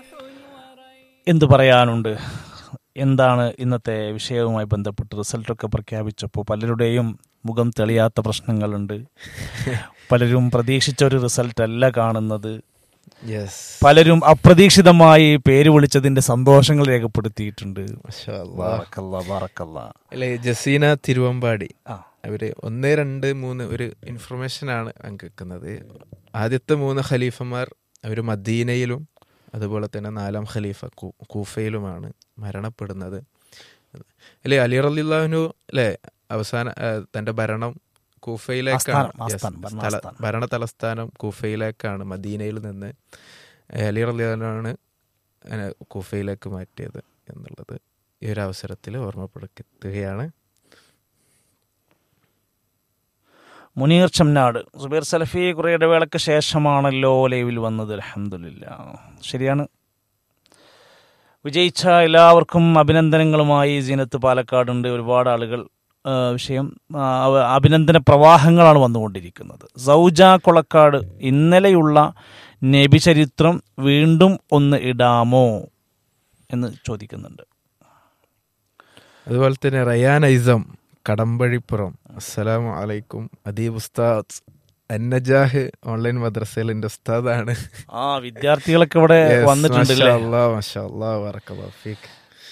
എന്തു പറയാനുണ്ട് എന്താണ് ഇന്നത്തെ വിഷയവുമായി ബന്ധപ്പെട്ട് റിസൾട്ടൊക്കെ പ്രഖ്യാപിച്ചപ്പോൾ പലരുടെയും മുഖം തെളിയാത്ത പ്രശ്നങ്ങളുണ്ട് പലരും പ്രതീക്ഷിച്ച ഒരു റിസൾട്ട് അല്ല കാണുന്നത് യെസ് പലരും അപ്രതീക്ഷിതമായി പേര് വിളിച്ചതിന്റെ സന്തോഷങ്ങൾ രേഖപ്പെടുത്തിയിട്ടുണ്ട് ബാറക്കല്ലാ, ബാറക്കല്ലാ. അല്ലെ ജസീന തിരുവമ്പാടി ആ. അവര് ഒന്ന് രണ്ട് മൂന്ന് ഒരു ഇൻഫർമേഷൻ ആണ് പങ്കുവെക്കുന്നത് ആദ്യത്തെ മൂന്ന് ഖലീഫമാർ അവര് മദീനയിലും അതുപോലെ തന്നെ നാലാം ഖലീഫ കൂ- കൂഫയിലുമാണ് മരണപ്പെടുന്നത് അല്ലെ അലി റലിള്ളാഹുനു അല്ലെ അവസാന ആ, തന്റെ ഭരണം കൂഫയിലേക്കാണ് ആസ്ഥാനം, Yes, ആസ്ഥാനം, സ്ഥല- ഭരണാസ്ഥാനം. ഭരണ തലസ്ഥാനം കൂഫയിലേക്കാണ് മദീനയിൽ നിന്ന് അലി റലിയാണ് കൂഫയിലേക്ക് മാറ്റിയത് എന്നുള്ളത് ഈ ഒരു അവസരത്തിൽ ഓർമ്മപ്പെടുത്തുകയാണ് മുനീർ ചമ്നാട് സുബൈർ സലഫി കുറേ ഇടവേളയ്ക്ക് ശേഷമാണല്ലോ ലൈവിൽ വന്നത് അലഹമില്ല ശരിയാണ് വിജയിച്ച എല്ലാവർക്കും അഭിനന്ദനങ്ങളുമായി ജീനത്ത് പാലക്കാടുണ്ട് ഒരുപാട് ആളുകൾ ആ, വിഷയം ആ, അവ- അഭിനന്ദന പ്രവാഹങ്ങളാണ് വന്നുകൊണ്ടിരിക്കുന്നത് സൗജ കൊളക്കാട് ഇന്നലെയുള്ള നബി ചരിത്രം വീണ്ടും ഒന്ന് ഇടാമോ എന്ന് ചോദിക്കുന്നുണ്ട് അതുപോലെ തന്നെ റയാൻ ഐസം കടമ്പഴിപ്പുറം അസ്സലാമു അലൈക്കും അദീബ് ഉസ്താദ് അന്നജാഹ് ഓൺലൈൻ മദ്രസയിൽ എൻ്റെ ഉസ്താദാണ് ആ വിദ്യാർത്ഥികളൊക്കെ ഇവിടെ Yes, വന്നിട്ടുണ്ട് മാഷാ അല്ലാ, മാഷാ അല്ലാ, ബറക്കല്ലാഹു ഫീക്ക്.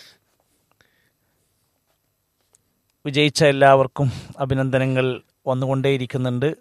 വിജയിച്ച എല്ലാവർക്കും അഭിനന്ദനങ്ങൾ വന്നുകൊണ്ടേയിരിക്കുന്നുണ്ട്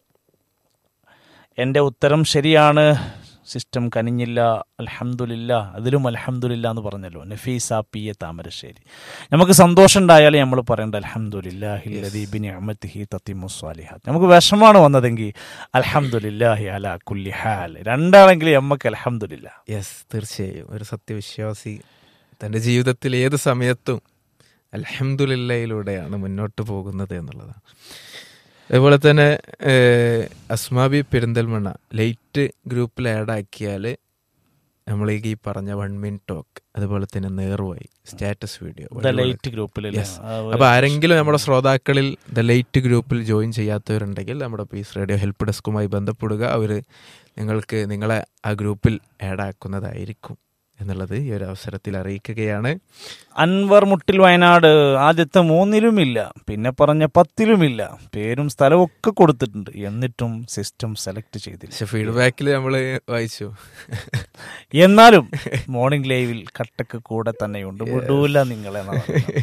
എൻ്റെ ഉത്തരം ശരിയാണ് സിസ്റ്റം കനിഞ്ഞില്ല അൽഹംദുലില്ല അതിലും അൽഹംദുലില്ല എന്ന് പറഞ്ഞല്ലോ നഫീസ പി എ താമരശ്ശേരി നമുക്ക് സന്തോഷം ഉണ്ടായാലേ നമ്മൾ പറയേണ്ട അൽഹംദുലില്ലാഹിബിനി അഹമ്മത്തിഹി തത്തിമുസ്വാലിഹാത്ത് നമുക്ക് വിഷമാണ് വന്നതെങ്കിൽ അൽഹംദുലില്ലാഹി അല കുല്ലി ഹാൽ രണ്ടാണെങ്കിലും നമുക്ക് അൽഹംദുലില്ല യെസ് തീർച്ചയായും ഒരു സത്യവിശ്വാസി തൻ്റെ ജീവിതത്തിൽ ഏത് സമയത്തും അൽഹംദുലില്ലയിലൂടെയാണ് മുന്നോട്ട് പോകുന്നത് എന്നുള്ളതാണ് അതുപോലെ തന്നെ ഏഹ്, അസ്മാബി പെരിന്തൽമണ്ണ ലൈറ്റ് ഗ്രൂപ്പിൽ ആഡ് ആക്കിയാൽ നമ്മൾ ഈ പറഞ്ഞ വൺ മിൻ ടോക്ക് അതുപോലെ തന്നെ നേർവായി സ്റ്റാറ്റസ് വീഡിയോ ദ ലൈറ്റ് ഗ്രൂപ്പിൽ Yes. അപ്പൊ ആരെങ്കിലും നമ്മുടെ ശ്രോതാക്കളിൽ ദ ലൈറ്റ് ഗ്രൂപ്പിൽ ജോയിൻ ചെയ്യാത്തവരുണ്ടെങ്കിൽ നമ്മുടെ പീസ് റേഡിയോ ഹെൽപ്പ് ഡെസ്കുമായി ബന്ധപ്പെടുക അവർ നിങ്ങൾക്ക് നിങ്ങളെ ആ ഗ്രൂപ്പിൽ ആഡ് ആക്കുന്നതായിരിക്കും എന്നുള്ളത് ഈ ഒരു അവസരത്തിൽ അറിയിക്കുകയാണ് അൻവർ മുട്ടിൽ വയനാട് ആദ്യത്തെ മൂന്നിലുമില്ല പിന്നെ പറഞ്ഞ പത്തിലുമില്ല പേരും സ്ഥലവും ഒക്കെ കൊടുത്തിട്ടുണ്ട് എന്നിട്ടും സിസ്റ്റം സെലക്ട് ചെയ്തില്ല പക്ഷെ ഫീഡ്ബാക്കിൽ നമ്മൾ വായിച്ചു എന്നാലും മോർണിംഗ് ലൈവിൽ കട്ടക്ക് കൂടെ തന്നെയുണ്ട് വിടൂല നിങ്ങളെ എന്നാണ് പറയുന്നത്.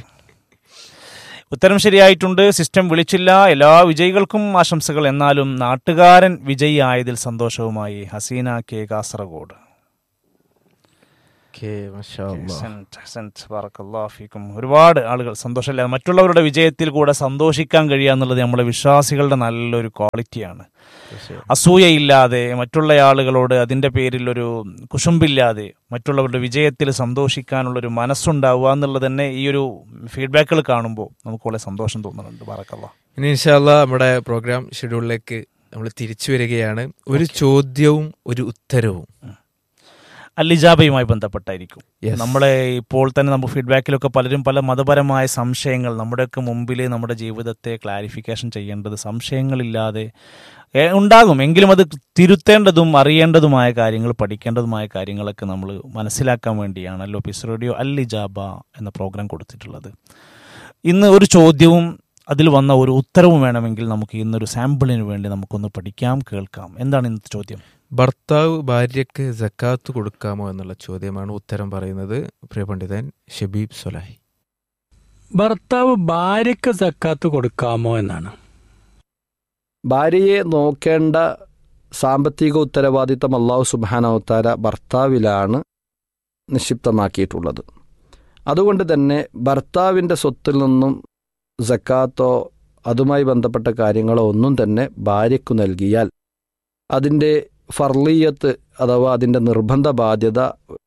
ഉത്തരം ശരിയായിട്ടുണ്ട് സിസ്റ്റം വിളിച്ചില്ല എല്ലാ വിജയികൾക്കും ആശംസകൾ എന്നാലും നാട്ടുകാരൻ വിജയി ആയതിൽ സന്തോഷവുമായി ഹസീന കെ കാസർഗോഡ് ഓക്കേ, മാഷാ അല്ലാ. അഹ്സൻറ്റ്, അഹ്സൻറ്റ്. ബാറക്കല്ലാഹു ഫീക്കും. ഒരുപാട് ആളുകൾ സന്തോഷമില്ല മറ്റുള്ളവരുടെ വിജയത്തിൽ കൂടെ സന്തോഷിക്കാൻ കഴിയുക എന്നുള്ളത് നമ്മളെ വിശ്വാസികളുടെ നല്ലൊരു ക്വാളിറ്റിയാണ് തീർച്ചയായും. അസൂയയില്ലാതെ മറ്റുള്ള ആളുകളോട് അതിൻ്റെ പേരിൽ ഒരു കുശുമ്പില്ലാതെ മറ്റുള്ളവരുടെ വിജയത്തിൽ സന്തോഷിക്കാനുള്ളൊരു മനസ്സുണ്ടാവുക എന്നുള്ളത് തന്നെ ഈ ഒരു ഫീഡ്ബാക്കുകൾ കാണുമ്പോൾ നമുക്ക് വളരെ സന്തോഷം തോന്നുന്നുണ്ട് ബാറക്കല്ല ഇനി ഇൻഷാല്ല നമ്മുടെ പ്രോഗ്രാം ഷെഡ്യൂളിലേക്ക് നമ്മൾ തിരിച്ചു വരികയാണ് ഒരു ചോദ്യവും ഒരു ഉത്തരവും അല്ലിജാബയുമായി ബന്ധപ്പെട്ടായിരിക്കും Yes. നമ്മളെ ഇപ്പോൾ തന്നെ നമുക്ക് ഫീഡ്ബാക്കിലൊക്കെ പലരും പല മതപരമായ സംശയങ്ങൾ നമ്മുടെയൊക്കെ മുമ്പിൽ നമ്മുടെ ജീവിതത്തെ ക്ലാരിഫിക്കേഷൻ ചെയ്യേണ്ടത് സംശയങ്ങളില്ലാതെ ഏ, ഉണ്ടാകും എങ്കിലും അത് തിരുത്തേണ്ടതും അറിയേണ്ടതുമായ കാര്യങ്ങൾ പഠിക്കേണ്ടതുമായ കാര്യങ്ങളൊക്കെ നമ്മൾ മനസ്സിലാക്കാൻ വേണ്ടിയാണല്ലോ പിസ് റേഡിയോ അല്ലിജാബ എന്ന പ്രോഗ്രാം കൊടുത്തിട്ടുള്ളത് ഇന്ന് ഒരു ചോദ്യവും അതിൽ വന്ന ഒരു ഉത്തരവും വേണമെങ്കിൽ നമുക്ക് ഇന്നൊരു സാമ്പിളിന് വേണ്ടി നമുക്കൊന്ന് പഠിക്കാം കേൾക്കാം എന്താണ് ഇന്നത്തെ ചോദ്യം ഭർത്താവ് ഭാര്യയ്ക്ക് ജക്കാത്ത് കൊടുക്കാമോ എന്നുള്ള ചോദ്യമാണ് ഉത്തരം പറയുന്നത് പ്രിയ പണ്ഡിതൻ ഷബീബ് സൊലാഹി ഭർത്താവ് ഭാര്യയ്ക്ക് സക്കാത്ത് കൊടുക്കാമോ എന്നാണ് ഭാര്യയെ നോക്കേണ്ട സാമ്പത്തിക ഉത്തരവാദിത്തം അള്ളാഹു സുബാനവത്താര ഭർത്താവിലാണ് നിക്ഷിപ്തമാക്കിയിട്ടുള്ളത് അതുകൊണ്ട് തന്നെ ഭർത്താവിൻ്റെ സ്വത്തിൽ നിന്നും സക്കാത്തോ അതുമായി ബന്ധപ്പെട്ട കാര്യങ്ങളോ ഒന്നും തന്നെ ഭാര്യയ്ക്കു നൽകിയാൽ അതിൻ്റെ ഫർലീയത്ത് അഥവാ അതിൻ്റെ നിർബന്ധ ബാധ്യത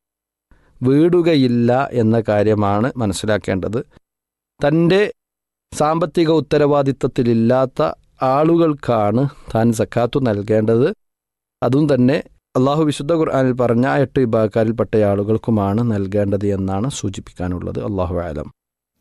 വീടുകയില്ല എന്ന കാര്യമാണ് മനസ്സിലാക്കേണ്ടത് തൻ്റെ സാമ്പത്തിക ഉത്തരവാദിത്തത്തിലില്ലാത്ത ആളുകൾക്കാണ് താൻ സക്കാത്തു നൽകേണ്ടത് അതും തന്നെ അള്ളാഹു വിശുദ്ധ ഖുർആനിൽ പറഞ്ഞ ആ എട്ട് വിഭാഗക്കാരിൽപ്പെട്ട ആളുകൾക്കുമാണ് നൽകേണ്ടത് എന്നാണ് സൂചിപ്പിക്കാനുള്ളത് അള്ളാഹു ആലം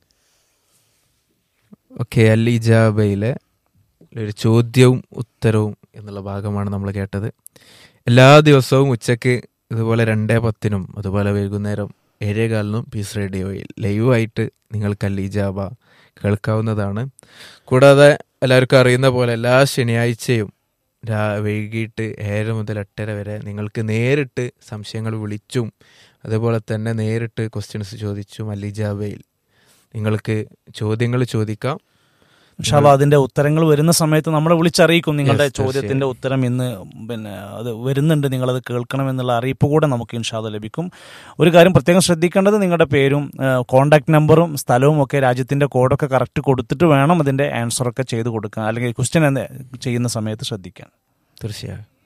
ഓക്കെ അൽ ഇജാബയിലെ ഒരു ചോദ്യവും ഉത്തരവും എന്നുള്ള ഭാഗമാണ് നമ്മൾ കേട്ടത് എല്ലാ ദിവസവും ഉച്ചയ്ക്ക് ഇതുപോലെ രണ്ടേ പത്തിനും അതുപോലെ വൈകുന്നേരം ഏഴേ കാലിനും പീസ് റേഡിയോയിൽ ലൈവായിട്ട് നിങ്ങൾക്ക് അല്ലീജാബ കേൾക്കാവുന്നതാണ് കൂടാതെ എല്ലാവർക്കും അറിയുന്ന പോലെ എല്ലാ ശനിയാഴ്ചയും രാ വൈകിട്ട് ഏഴര മുതൽ എട്ടര വരെ നിങ്ങൾക്ക് നേരിട്ട് സംശയങ്ങൾ വിളിച്ചും അതുപോലെ തന്നെ നേരിട്ട് ക്വസ്റ്റ്യൻസ് ചോദിച്ചും അല്ലിജാബയിൽ നിങ്ങൾക്ക് ചോദ്യങ്ങൾ ചോദിക്കാം ഇൻഷാല്ല അതിന്റെ ഉത്തരങ്ങൾ വരുന്ന സമയത്ത് നമ്മളെ വിളിച്ചറിയിക്കും നിങ്ങളുടെ Yes, തീർച്ചയായും. ചോദ്യത്തിന്റെ ഉത്തരം ഇന്ന് പിന്നെ അത് വരുന്നുണ്ട് നിങ്ങളത് കേൾക്കണം എന്നുള്ള അറിയിപ്പ് കൂടെ നമുക്ക് ഇൻഷാല്ല ലഭിക്കും ഒരു കാര്യം പ്രത്യേകം ശ്രദ്ധിക്കേണ്ടത് നിങ്ങളുടെ പേരും കോൺടാക്ട് നമ്പറും സ്ഥലവും ഒക്കെ രാജ്യത്തിന്റെ കോഡൊക്കെ കറക്റ്റ് കൊടുത്തിട്ട് വേണം അതിന്റെ ആൻസർ ഒക്കെ ചെയ്ത് കൊടുക്കാൻ അല്ലെങ്കിൽ ക്വസ്റ്റ്യൻ ചെയ്യുന്ന സമയത്ത് ശ്രദ്ധിക്കാൻ തീർച്ചയായും